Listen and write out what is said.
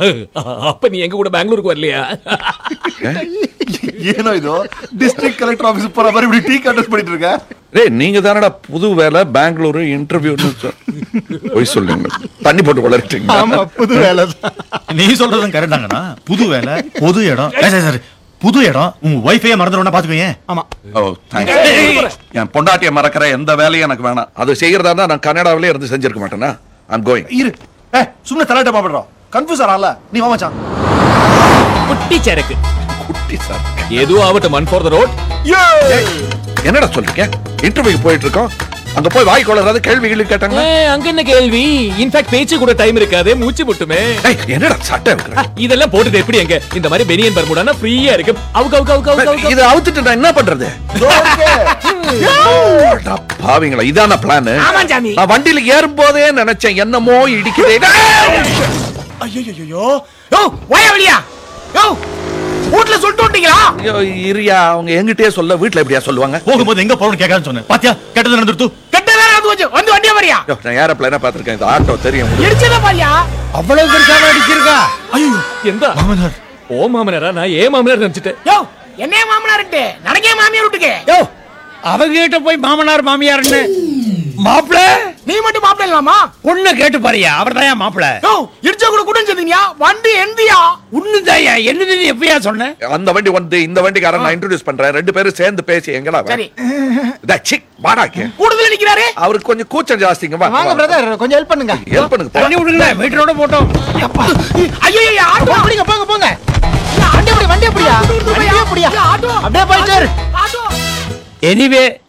அப்ப நீ எங்க கூட பெங்களூருக்கு வரலையா ಏನೋ ಇದು ಡಿಸ್ಟ್ರಿಕ್ಟ್ ಕಲೆಕ್ಟರ್ ಆಫೀಸ್ ಪರ ಬರೀ ಬಿಡಿ ಟೀ ಕಂಟೆಸ್ಟ್ பண்ணிட்டு இருக்க டேய் நீங்க தானடா புது வேலை பெங்களூரு இன்டர்வியூன்னு சொ- பொய் சொல்லுங்க தண்ணி போட்டு வளர்ட்டீங்க ஆமா புது வேலை நீ சொல்றதும் கரெக்டாங்கண்ணா புது வேலை பொது இடம் ஏய், சரி, சரி புது இடம் உன் ஒய்ஃபையே மறந்துடும் பாத்துக்கோங்க ஆமா ஓ தேங்க்ஸ் என் பொண்டாட்டிய மறக்கிற எந்த வேலையும் எனக்கு வேணாம் அது செய்யறதா இருந்தா நான் கனடாவிலே இருந்து செஞ்சிருக்க மாட்டேனா ஐம் கோயிங் இரு ஏ சும்ನೆ ತಲಾಟೆ ಮಾಡ್ಬಿಡ್ರೋ ಕನ್ಫ್ಯೂಸ್ ಆಗಲ್ಲ ನೀವ್ ಮಚಾನ್ குட்டி சரக்கு குட்டி சார் எதுவும் ஆகட்டும் மன் ஃபார் த ரோட் என்னடா சொல்றீங்க இன்டர்வியூ போயிட்டு இருக்கோம் அங்க போய் வாய் கொள்ளறாத கேள்விகள் கேட்டாங்க அங்க என்ன கேள்வி இன்ஃபேக்ட் பேச்சு கூட டைம் இருக்காது மூச்சு முட்டுமே ஏய், என்னடா சட்டை இருக்கிற இதெல்லாம் போட்டது எப்படி எங்க இந்த மாதிரி பெனியன் பர்முடானா ஃப்ரீயா இருக்கு அவுக்கு அவுக்கு அவுக்கு அவுக்கு அவுக்கு இதை அவுத்துட்டு நான் என்ன பண்றது அடா பாவிங்களா இதான பிளான் நான் வண்டியில ஏறும் போதே நினைச்சேன் என்னமோ இடிக்குதே ஐயோ யோ வாயா வெளியா யோ வீட்ல சொல்லிட்டு விட்டீங்களா ஐயோ, இருயா அவங்க எங்கிட்டயே சொல்ல வீட்ல எப்படியா சொல்லுவாங்க போகும்போது எங்க போறோம்னு கேட்காதுன்னு சொன்னேன் பாத்தியா கெட்டது நடந்துருத்து கெட்ட வேற வந்து வச்சு வந்து வண்டியா வரியா ஐயோ, நான் ஏரோப்ளேனா பாத்திருக்கேன் இந்த ஆட்டோ தெரியும் இடிச்சத பாரியா அவ்வளவு பெருசாக அடிச்சிருக்கா ஐயோ எந்த மாமனார் ஓ மாமனாரா நான் ஏன் மாமனார் நினைச்சிட்டேன் யோ என்னைய மாமனார்ட்டு நடக்கே மாமியார் வீட்டுக்கு யோ அவங்கிட்ட போய் மாமனார் மாமியார்னு மாப்பிள நீ மட்டும் மாப்பிள்ள இல்லாமா பொண்ணு கேட்டு பாரியா அவர் தான் மாப்பிள யோ இடிச்ச கூட கூட சொன்னீங்க வண்டி எந்தியா உண்ணுதாயா என்னது நீ எப்பயா சொன்ன அந்த வண்டி வந்து இந்த வண்டிக்காரன் நான் இன்ட்ரோடியூஸ் பண்றேன் ரெண்டு பேரும் சேர்ந்து பேசி எங்கடா அவன்? சரி இதா, சிக் வாடாக்கு கூடுதல் நிக்கிறாரு அவருக்கு கொஞ்சம் கூச்சம் ஜாஸ்திங்க வா வாங்க பிரதர் கொஞ்சம் ஹெல்ப் பண்ணுங்க ஹெல்ப் பண்ணுங்க தண்ணி விடுங்க மீட்டரோட போட்டோம் ஐயோ ஆட்டோ போங்க போங்க போங்க வண்டி எப்படி வண்டி எப்படியா வண்டி எப்படியா ஆட்டோ அப்படியே போயிட்டு இரு. Auto anyway